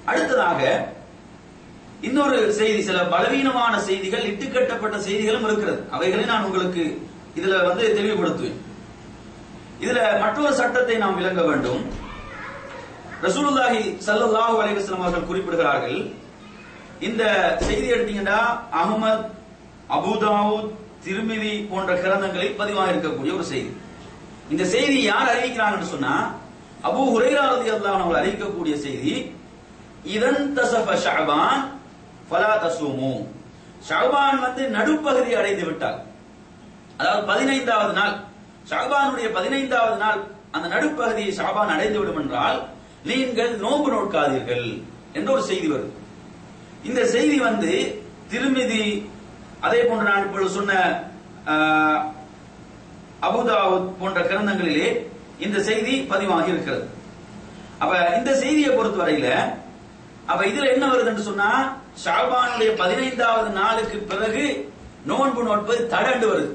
அடுத்ததாக இன்னொரு செய்தி சில பலவீனமான செய்திகள் இட்டுக்கட்டப்பட்ட செய்திகளும் இருக்கிறது அவைகளை நான் உங்களுக்கு இதுல வந்து தெளிவுபடுத்துவேன் இதுல மற்றொரு சட்டத்தை நாம் விளங்க வேண்டும் ரசூலுல்லாஹி ஸல்லல்லாஹு அலைஹி வஸல்லம் அவர்கள் குறிப்பிடுகிறார்கள் இந்த செய்தி எடுத்தீங்கன்னா அகமது அபுதாவுத் திருமிதி போன்ற கிரந்தங்களில் பதிவாக இருக்கக்கூடிய ஒரு செய்தி இந்த செய்தி யார் அறிவிக்கிறாங்கன்னு சொன்னா அபூ ஹுரைரா ரலியல்லாஹு அன்ஹு அறிவிக்கக்கூடிய செய்தி இதன் தசஃப ஷஅபான் ஃபலா தசூமு ஷஅபான் வந்து நடுப்பகுதி அடைந்து விட்டார் அதாவது பதினைந்தாவது நாள் ஷாபானுடைய பதினைந்தாவது நாள் அந்த நடுப்பகுதியை ஷாபான் அடைந்து விடும் என்றால் நீங்கள் நோன்பு நோட்காதீர்கள் என்ற ஒரு செய்தி வருது இந்த செய்தி வந்து திருமிதி அதே போன்று நான் இப்பொழுது சொன்ன ஆஹ், அபுதாவுத் போன்ற கிரந்தங்களிலே இந்த செய்தி பதிவாகி இருக்கிறது அப்ப இந்த செய்தியை பொறுத்தவரையில அப்ப இதுல என்ன வருதுன்னு சொன்னா ஷாபானுடைய பதினைந்தாவது நாளுக்கு பிறகு நோன்பு நோட்பது தடண்டு வருது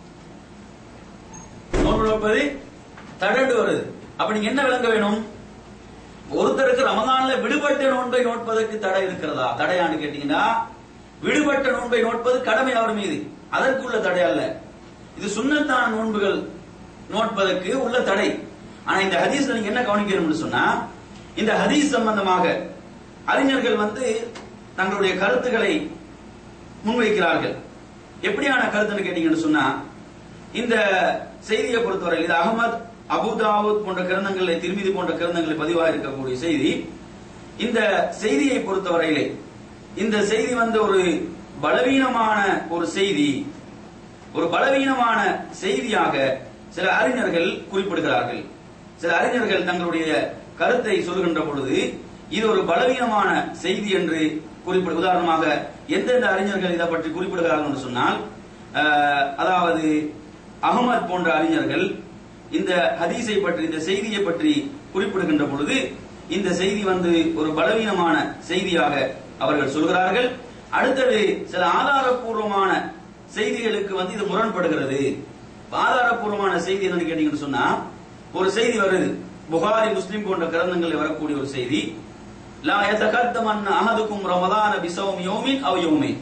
நோன்பு நோட்பது தடண்டு வருது அப்ப நீங்க என்ன விளங்க வேணும் ஒருத்தருக்கு ரமதான்ல விடுபட்ட நோன்பை நோட்பதற்கு தடை இருக்கிறதா தடையான்னு கேட்டீங்கன்னா விடுபட்ட நோன்பை நோட்பது கடமை அவர் மீது அதற்குள்ள தடை அல்ல இது சுண்ணத்தான நோன்புகள் நோட்பதற்கு உள்ள தடை ஆனா இந்த ஹதீஸ்ல நீங்க என்ன கவனிக்கணும்னு சொன்னா இந்த ஹதீஸ் சம்பந்தமாக அறிஞர்கள் வந்து தங்களுடைய கருத்துக்களை முன்வைக்கிறார்கள் எப்படியான கருத்துன்னு கேட்டீங்கன்னு சொன்னா இந்த செய்தியை பொறுத்தவரை இது அகமது அபுதாவுத் போன்ற கிரந்தங்களை திருமிதி போன்ற கிரந்தங்களில் பதிவாக இருக்கக்கூடிய செய்தி இந்த செய்தியை பொறுத்தவரையிலே இந்த செய்தி வந்து ஒரு பலவீனமான ஒரு செய்தி ஒரு பலவீனமான செய்தியாக சில அறிஞர்கள் குறிப்பிடுகிறார்கள் சில அறிஞர்கள் தங்களுடைய கருத்தை சொல்கின்ற பொழுது இது ஒரு பலவீனமான செய்தி என்று குறிப்பிடு உதாரணமாக எந்தெந்த அறிஞர்கள் இதை பற்றி குறிப்பிடுகிறார்கள் என்று சொன்னால் அஹ், அதாவது அகமது போன்ற அறிஞர்கள் இந்த ஹதீஸை பற்றி இந்த செய்தியை பற்றி குறிப்பிடுகின்ற பொழுது இந்த செய்தி வந்து ஒரு பலவீனமான செய்தியாக அவர்கள் சொல்கிறார்கள் அடுத்தது சில ஆதாரப்பூர்வமான செய்திகளுக்கு வந்து இது முரண்படுகிறது ஆதாரப்பூர்வமான செய்தி என்னன்னு கேட்டீங்கன்னு சொன்னா ஒரு செய்தி வருது புகாரி முஸ்லிம் போன்ற கிரந்தங்களில் வரக்கூடிய ஒரு செய்தி லா யதகத்தமன் அஹதுக்கும் ரமதான பிசௌம் யோமின் அவ் யோமின்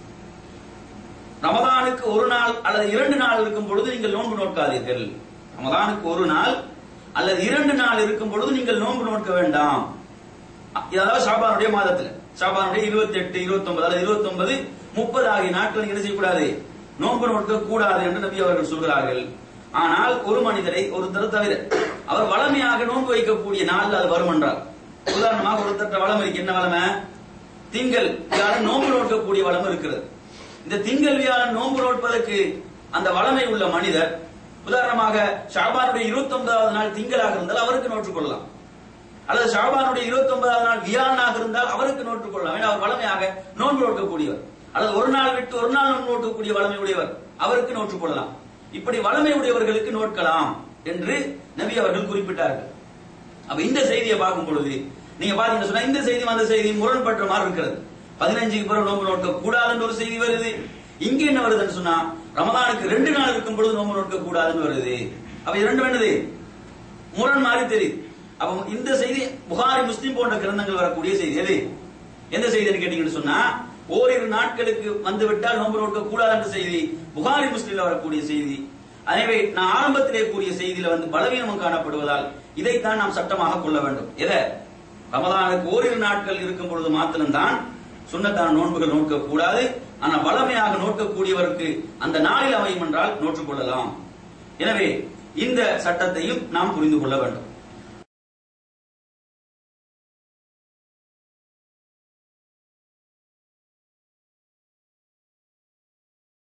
ரமதானுக்கு ஒரு நாள் அல்லது இரண்டு நாள் இருக்கும் பொழுது நீங்கள் நோன்பு நோட்காதீர்கள் ரமதானுக்கு ஒரு நாள் அல்லது இரண்டு நாள் இருக்கும் பொழுது நீங்கள் நோன்பு நோட்க வேண்டாம் அதாவது ஷாபானுடைய மாதத்துல ஷாபானுடைய இருபத்தி எட்டு இருபத்தி ஒன்பது அல்லது இருபத்தி ஒன்பது முப்பது ஆகிய நாட்கள் நீங்க என்ன செய்யக்கூடாது நோன்பு நோட்க கூடாது என்று நபி அவர்கள் சொல்கிறார்கள் ஆனால் ஒரு மனிதரை ஒருத்தர் தவிர அவர் வளமையாக நோன்பு வைக்கக்கூடிய நாள் அது வரும் என்றார் உதாரணமாக ஒருத்தர் வளமை என்ன வளமை திங்கள் வியாழன் நோன்பு நோக்கக்கூடிய வளம் இருக்கிறது இந்த திங்கள் வியாழன் நோன்பு நோட்பதற்கு அந்த வளமை உள்ள மனிதர் உதாரணமாக ஷாபானுடைய இருபத்தி ஒன்பதாவது நாள் திங்களாக இருந்தால் அவருக்கு நோற்றுக் கொள்ளலாம் அல்லது ஷாபானுடைய இருபத்தி ஒன்பதாவது நாள் வியாழனாக இருந்தால் அவருக்கு நோற்றுக் கொள்ளலாம் ஏன்னா அவர் வளமையாக நோன்பு நோக்கக்கூடியவர் அல்லது ஒரு நாள் விட்டு ஒரு நாள் நோன்பு நோக்கக்கூடிய வளமை உடையவர் அவருக்கு நோற்றுக் கொள்ளலாம் இப்படி வளமை உடையவர்களுக்கு நோட்கலாம் என்று நபி அவர்கள் குறிப்பிட்டார்கள் அப்ப இந்த செய்தியை பார்க்கும் பொழுது நீங்க பாத்தீங்கன்னா சொன்னா இந்த செய்தி அந்த செய்தி முரண்பட்ட மாதிரி இருக்கிறது பதினஞ்சுக்கு பிறகு நோன்பு நோக்க கூடாதுன்னு ஒரு செய்தி வருது இங்க என்ன வருதுன்னு சொன்னா ரமதானுக்கு ரெண்டு நாள் இருக்கும் பொழுது நோன்பு நோக்க கூடாதுன்னு வருது அப்ப இது ரெண்டும் என்னது முரண் மாதிரி தெரியுது அப்ப இந்த செய்தி புகாரி முஸ்லிம் போன்ற கிரந்தங்கள் வரக்கூடிய செய்தி எது எந்த செய்தின்னு கேட்டீங்கன்னு சொன்னா ஓரிரு நாட்களுக்கு வந்து விட்டால் நோன்பு நோக்க கூடாது என்ற செய்தி புகாரி முஸ்லிம்ல வரக்கூடிய செய்தி எனவே நான் ஆரம்பத்திலே கூறிய செய்தியில வந்து பலவீனம் காணப்படுவதால் இதைத்தான் நாம் சட்டமாக கொள்ள வேண்டும் எதை ரமதானுக்கு ஓரிரு நாட்கள் இருக்கும் பொழுது மாத்திரம்தான் சுண்ணத்தான நோன்புகள் நோக்க கூடாது ஆனா வளமையாக நோக்கக்கூடியவருக்கு அந்த நாளில் அமையும் என்றால் நோற்றுக் கொள்ளலாம் எனவே இந்த சட்டத்தையும் நாம் புரிந்து கொள்ள வேண்டும்